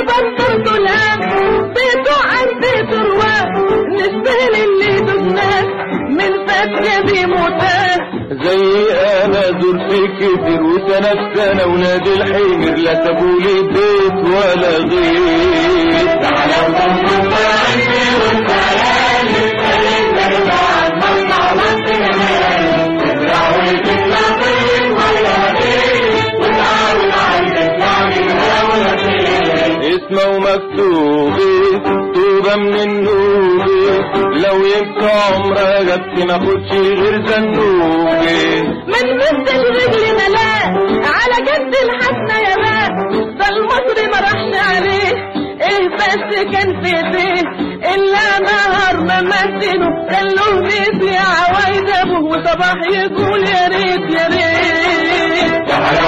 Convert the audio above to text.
وبنطر الهام بيته عن بيت رواه نشبه للي دبناه من فتية بيموتاه زي انا زرت كتير وسنة بسنة ولاد الحمر لا سابوا لي بيت ولا غير اسمه مكتوب توبة من النوب لو يبقى عمرها جبت ما خدش غير زنوبي من مثل الرجل ملاك على جد الحسنة يا باك ده المصري ما راحش عليه ايه بس كان في ايديه الا نهار ما مسنه كان له بيت يا عوايد ابوه وصباح يقول يا ريت يا ريت